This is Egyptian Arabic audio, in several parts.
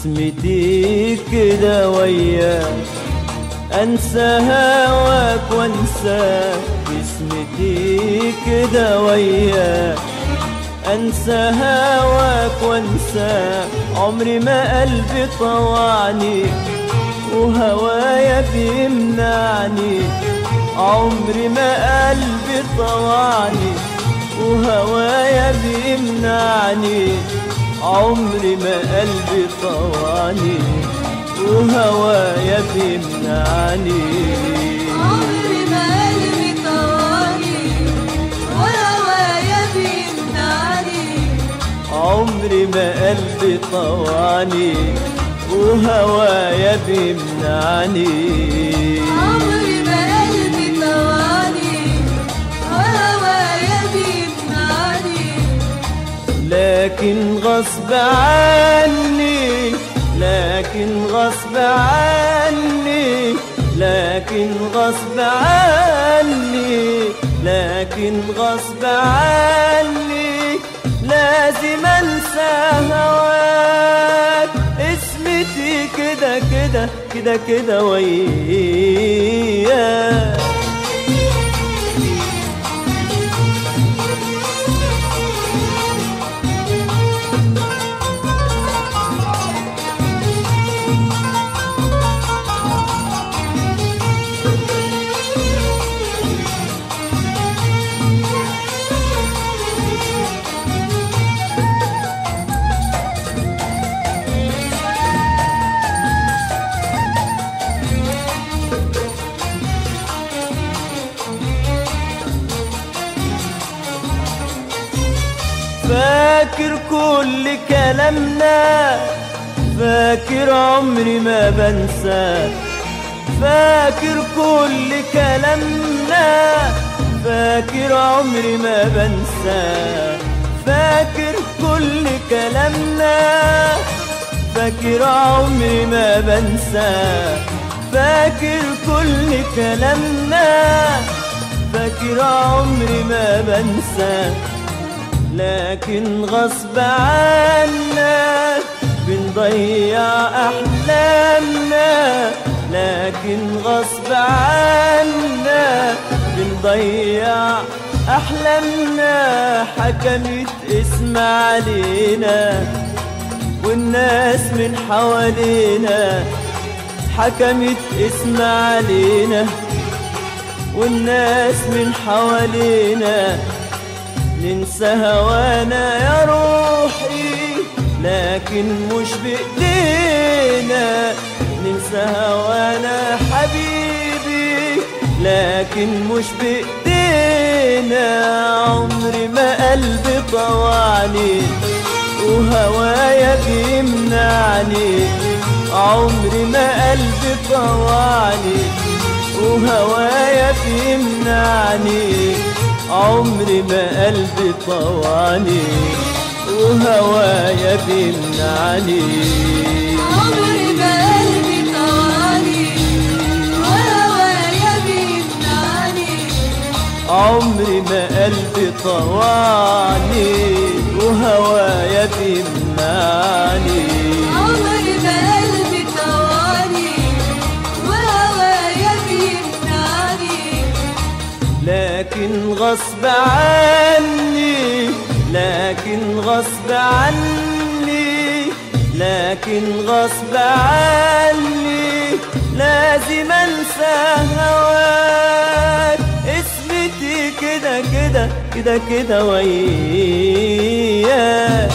اسمتي كده وياك انسى هواك وانساك اسمتي كده وياك انسى هواك وانساك عمري ما قلبي طوعني وهوايا بيمنعني عمري ما قلبي طوعني وهوايا بيمنعني عمري ما قلبي طوعني وهوايا بيمنعني عمري ما قلبي طواني وهوايا بيمنعني عمري ما قلبي طوعني وهوايا بيمنعني عمري ما قلبي طواني وهوايا بيمنعني لكن غصب عني لكن غصب عني لكن غصب عني لكن غصب عني لازم انسى هواك اسمتي كده كده كده كده وياك فاكر كل كلامنا فاكر عمري ما بنسى فاكر كل كلامنا فاكر عمري ما بنسى فاكر كل كلامنا فاكر عمري ما بنسى فاكر كل كلامنا فاكر عمري ما بنسى لكن غصب عنا بنضيع أحلامنا لكن غصب عنا بنضيع أحلامنا حكمت اسم علينا والناس من حوالينا حكمت اسم علينا والناس من حوالينا ننسى هوانا يا روحي لكن مش بإيدينا ننسى هوانا حبيبي لكن مش بإيدينا عمري ما قلبي طوعني وهوايا بيمنعني عمري ما قلبي طوعني وهوايا بيمنعني عمري ما قلبي طوعني وهوايا بيمنعني عمري ما قلبي طواني وهوايا بيمنعني عمري ما قلبي طوعني وهوايا بيمنعني عمري ما قلبي طواني وهوايا بيمنعني لكن غصب عني لكن غصب عني لكن غصب عني لازم انسى هواك اسمتي كده كده كده كده وياك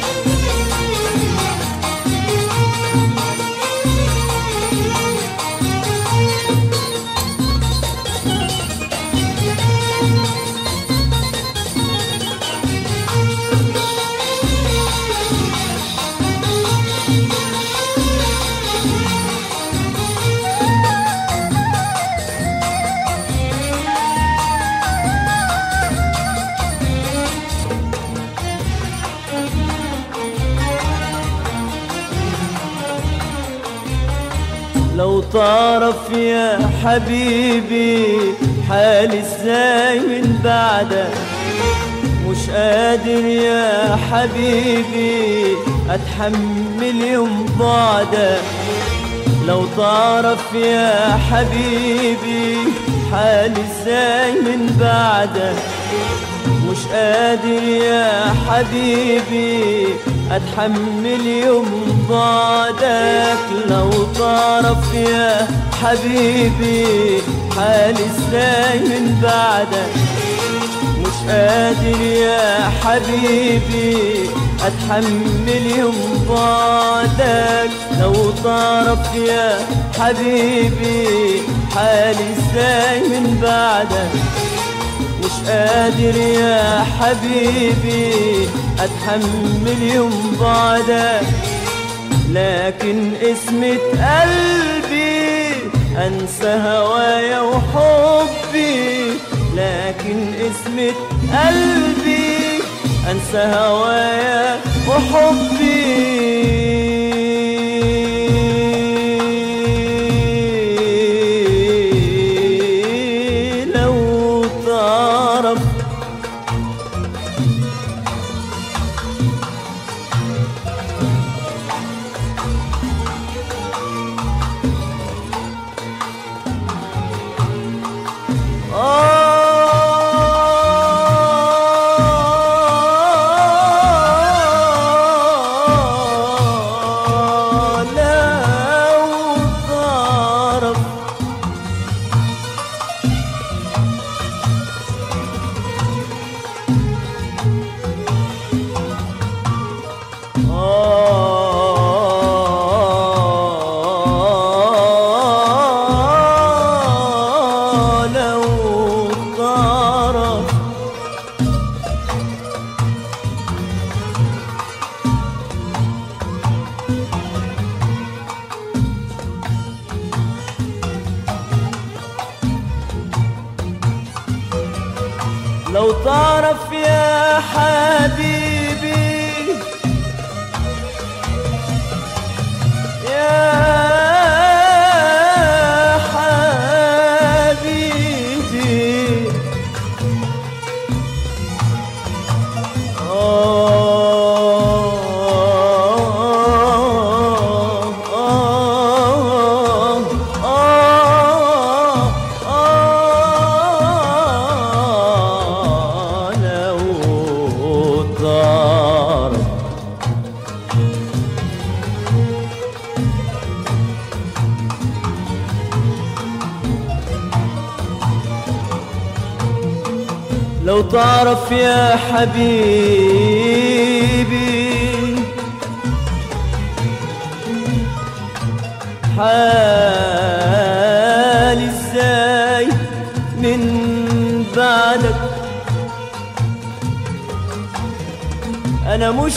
لو تعرف يا حبيبي حالي ازاي من بعدك مش قادر يا حبيبي اتحمل يوم بعدك لو تعرف يا حبيبي حالي ازاي من بعدك مش قادر يا حبيبي اتحمل يوم بعدك لو تعرف يا حبيبي حالي ازاي من بعدك مش قادر يا حبيبي اتحمل يوم بعدك لو تعرف يا حبيبي حالي ازاي من بعدك مش قادر يا حبيبي اتحمل يوم بعدك لكن اسمة قلبي انسى هوايا وحبي لكن اسمة قلبي انسى هوايا وحبي لو تعرف آه لو تعرف آه لو تعرف لو تعرف يا حبيبي يا حبيبي لو تعرف لو تعرف يا حبيبي حالي ازاي من بعدك انا مش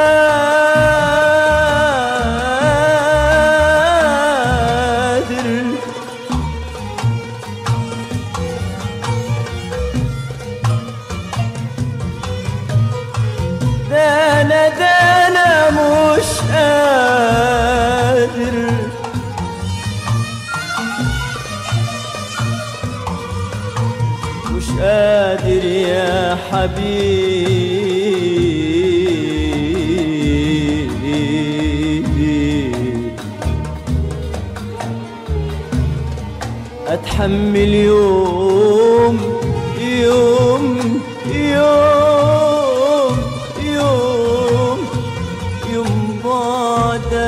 قادر ده انا ده انا مش قادر مش قادر يا حبيبي اتحمل يوم يوم يوم يوم يوم بعدك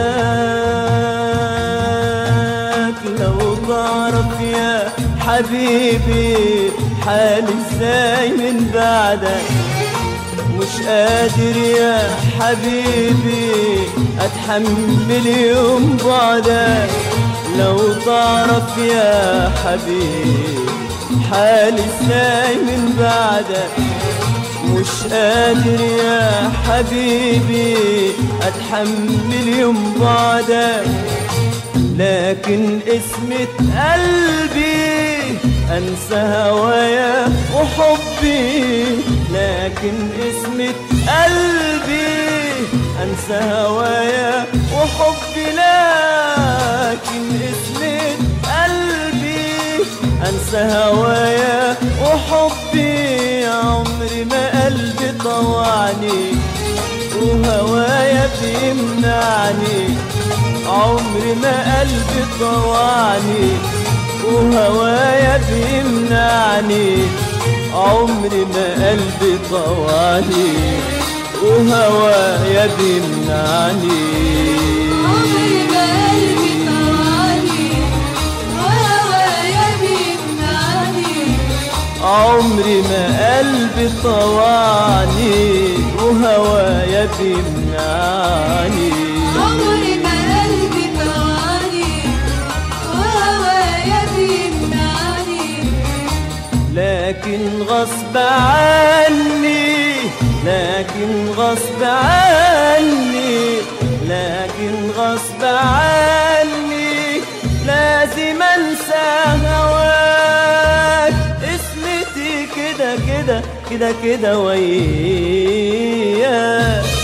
لو تعرف يا حبيبي حالي ازاي من بعدك مش قادر يا حبيبي اتحمل يوم بعدك لو تعرف يا حبيبي حالي ازاي من بعدك مش قادر يا حبيبي اتحمل يوم بعدك لكن اسمة قلبي انسى هوايا وحبي لكن اسمة قلبي انسى هوايا وحبي لكن اسمة قلبي انسى هوايا وحبي عمري ما قلبي طوعني وهوايا بيمنعني عمر ما قلبي طوعني وهوايا بيمنعني عمر ما قلبي طوعني وهوايا بيمنعني عمري ما قلبي طواني وهوايا بيمنعني عمري ما قلبي طوعني وهوايا بيمنعني عمري ما قلبي طواني وهوايا بيمنعني لكن غصب عني لكن غصب عني لكن غصب عني لازم انسى هواك اسمتي كده كده كده كده وياك